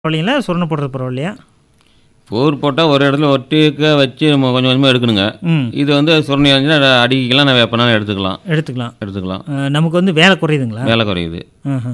பரவாயில்லைங்களா சுரணை போடுறது பரவாயில்லையா போர் போட்டால் ஒரு இடத்துல ஒட்டிக்க வச்சு நம்ம கொஞ்சம் கொஞ்சமாக எடுக்கணுங்க ம் இது வந்து சுரணி இருந்துச்சுன்னா அடிக்கலாம் நான் எப்போனாலும் எடுத்துக்கலாம் எடுத்துக்கலாம் எடுத்துக்கலாம் அஹ், நமக்கு வந்து வேலை குறையுதுங்களா வேலை குறையுது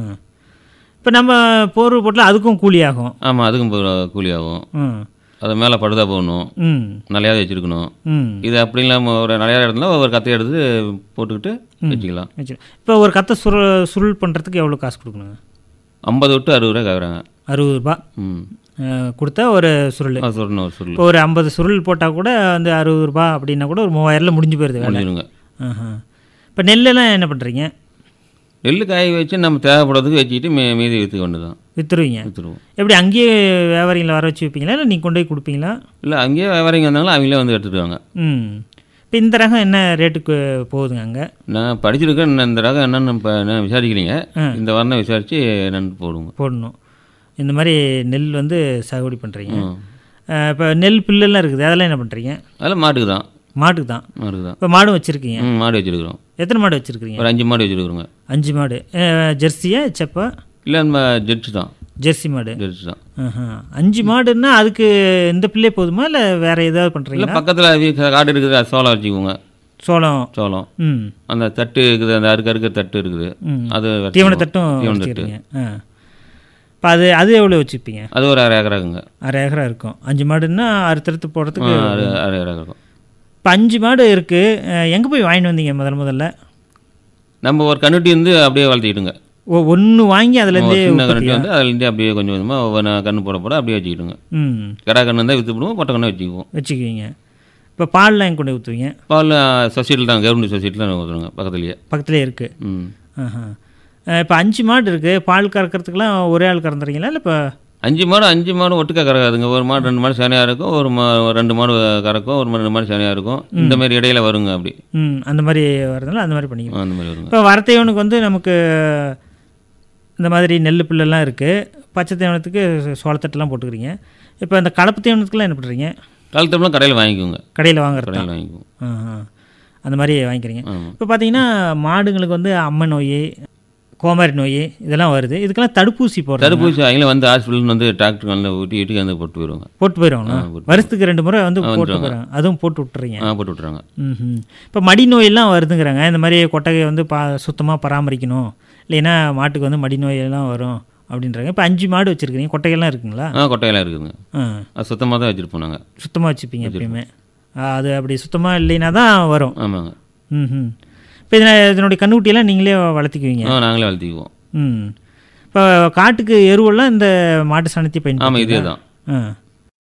இப்போ நம்ம போர்வை போட்டில் அதுக்கும் கூலி ஆகும் ஆமாம் அதுக்கும் பு- கூலி ஆகும் ம் அது மேலே படுதா போடணும் ம் நிலையாவது வச்சுருக்கணும் ம் இது அப்படி இல்லாமல் ஒரு நிலையாத இடத்துல ஒரு கத்தை எடுத்து போட்டுக்கிட்டு வச்சுக்கலாம் இப்போ ஒரு கத்தை சுரு சுருள் பண்ணுறதுக்கு எவ்வளோ காசு கொடுக்கணுங்க ஐம்பது விட்டு அறுபது ரூபா கேட்குறாங்க அறுபது ரூபா ம் அஹ், கொடுத்தா ஒரு சுருள் அது சொல்லணும் ஒரு சொல்லு இப்போ ஒரு ஐம்பது சுருள் போட்டால் கூட வந்து அறுபது ரூபா அப்படின்னா கூட ஒரு மூவாயிரம்ல முடிஞ்சு போயிருது வேலை முடிஞ்சிருங்க இப்போ நெல்லெல்லாம் என்ன பண்ணுறீங்க நெல் காய வச்சு நம்ம தேவைப்படுறதுக்கு வச்சுக்கிட்டு மீ மீதி விற்று கொண்டு தான் விற்றுருவீங்க விற்றுருவோம் எப்படி அங்கேயே வியாபாரிகளை வர வச்சு வைப்பீங்களா இல்லை நீங்கள் கொண்டு போய் கொடுப்பீங்களா இல்லை அங்கேயே வியாபாரிங்க வந்தாங்களோ அவங்களே வந்து எடுத்துக்குவாங்க ம் இப்போ இந்த ரகம் என்ன ரேட்டுக்கு போகுதுங்க அங்கே நான் படிச்சிருக்கேன் நான் இந்த ரகம் என்னன்னு இப்போ என்ன விசாரிக்கலைங்க இந்த வரணம் விசாரித்து என்னன்னு போடுவோங்க போடணும் இந்த மாதிரி நெல் வந்து சாகுபடி பண்ணுறீங்க ம். இப்போ நெல் பில்லுலாம் இருக்குது அதெல்லாம் என்ன பண்ணுறீங்க அதெல்லாம் மாட்டுக்கு தான் மாட்டுக்கு தான் மாட்டுக்கு தான் இப்போ மாடும் வச்சுருக்கீங்க ம் மாடு வச்சுருக்குறோம் எத்தனை மாடு வச்சுருக்கீங்க ஒரு அஞ்சு மாடு வச்சுருக்குறோங்க அஞ்சு மாடு அஹ், ஜெர்சியா செப்பா இல்லை நம்ம ஜெட்ஸ் தான் ஜெர்சி மாடு ஜெட்ஸ் தான் ஆஹா. அஞ்சு மாடுன்னா அதுக்கு இந்த பிள்ளை போதுமா இல்லை வேற ஏதாவது இல்லை பண்ணுறீங்களா பக்கத்தில் காடு இருக்குது அது சோளம் வச்சுக்கோங்க சோளம் சோளம் ம் அந்த தட்டு இருக்குது அந்த அறுக்க அறுக்க தட்டு இருக்குது ம் அது தீவன வச்சுக்குவோம். தட்டும் தீவன தட்டு வச்சுக்கிறீங்க ஆ இப்போ அது அது எவ்வளோ வச்சுப்பீங்க அது ஒரு அரை ஏக்கராக்குங்க அரை ஏக்கரா இருக்கும் அஞ்சு மாடுன்னா அறுத்தறுத்து ஆ, போடுறதுக்கு அரை அரை ஏக்கரா இருக்கும் இப்போ அஞ்சு மாடு இருக்குது எங்கே போய் வாங்கிட்டு வந்தீங்க முதல் முதல்ல நம்ம ஒரு கண்ணுட்டி வந்து அப்படியே வளர்த்திக்கிட்டுங்க ஓ ஒன்று வாங்கி ஒரு அதுலேருந்தே சின்ன கண்ணுட்டி வந்து அதுலேருந்தே அப்படியே கொஞ்சம் கொஞ்சமாக ஒவ்வொரு கண்ணு போட போட அப்படியே வச்சுக்கிட்டுங்க ம் கடா கண்ணு இருந்தால் விற்று போடுவோம் கொட்டை கண்ணை வச்சுக்குவோம் வச்சுக்குவீங்க இப்போ பால்லாம் எங்க கொண்டு போய் ஊற்றுவீங்க பால் சொசைட்டியில் தான் கவர்மெண்ட் சொசைட்டியில் தான் ஊற்றுறோங்க பக்கத்துலேயே பக்கத்துலேயே இருக்குது ம் ஆஹா இப்போ அஞ்சு மாடு இருக்குது பால் கறக்கிறதுக்கெலாம் ஒரே ஆள் கறந்துறீங்களா இல்லை இப்போ அஞ்சு மாடு அஞ்சு மாடு ஒட்டுக்கா கறக்காதுங்க ஒரு மாடு ரெண்டு மாடு சனியாக இருக்கும் ஒரு மா ரெண்டு மாடு கறக்கும் ஒரு மாடு ரெண்டு மாடு சனியாக இருக்கும் இந்த மாதிரி இடையில வருங்க அப்படி ம் அந்த மாதிரி வரதுனால அந்த மாதிரி பண்ணிக்கலாம் அந்த மாதிரி வருங்க இப்போ வரத்தேவனுக்கு வந்து நமக்கு இந்த மாதிரி நெல் புல்லெல்லாம் இருக்குது பச்சை தேவனத்துக்கு சோளத்தட்டெல்லாம் போட்டுக்கிறீங்க இப்போ இந்த கலப்பு தேவனத்துக்குலாம் என்ன பண்ணுறீங்க கழுத்தம்லாம் கடையில் வாங்கிக்கோங்க கடையில் வாங்குறது கடையில் வாங்கிக்குவோம் ஆஹா. அந்த மாதிரி வாங்கிக்கிறீங்க ஆமாம் இப்போ பார்த்தீங்கன்னா மாடுங்களுக்கு வந்து அம்மை நோய் கோமாரி நோய் இதெல்லாம் வருது இதுக்கெல்லாம் தடுப்பூசி போடுறது தடுப்பூசி அவங்களே வந்து ஹாஸ்பிட்டல் வந்து டாக்டர் வந்து ஊட்டி வீட்டுக்கு வந்து போட்டு போயிடுவாங்க போட்டு போயிடுவாங்களா ஆ, போட்டு வருஷத்துக்கு ரெண்டு முறை வந்து ஆ, போட்டு வந்துருவாங்க. போயிடுறாங்க அதுவும் போட்டு விட்டுறீங்க ஆ போட்டு விட்றாங்க ம் இப்போ மடி நோயெல்லாம் வருதுங்கிறாங்க இந்த மாதிரி கொட்டகையை வந்து பா சுத்தமாக பராமரிக்கணும் இல்லைன்னா மாட்டுக்கு வந்து மடி நோயெல்லாம் வரும் அப்படின்றாங்க இப்போ அஞ்சு மாடு வச்சுருக்கீங்க கொட்டையெல்லாம் இருக்குங்களா ஆ கொட்டையெல்லாம் இருக்குதுங்க ஆ அது சுத்தமாக தான் வச்சுருப்போம் நாங்கள் சுத்தமாக வச்சுப்பீங்க எப்பயுமே ஆ, அது அப்படி சுத்தமாக இல்லைன்னா தான் வரும் ஆமாங்க ம் இப்போ இதில் இதனுடைய கண்ணுக்குட்டியெல்லாம் நீங்களே வளர்த்திக்குவீங்க ஆ நாங்களே வளர்த்திக்குவோம் ம் இப்போ காட்டுக்கு எருவெல்லாம் இந்த மாட்டு சாணத்தை ஆமாம் இதே பயன்படுத்தி தான் ஆ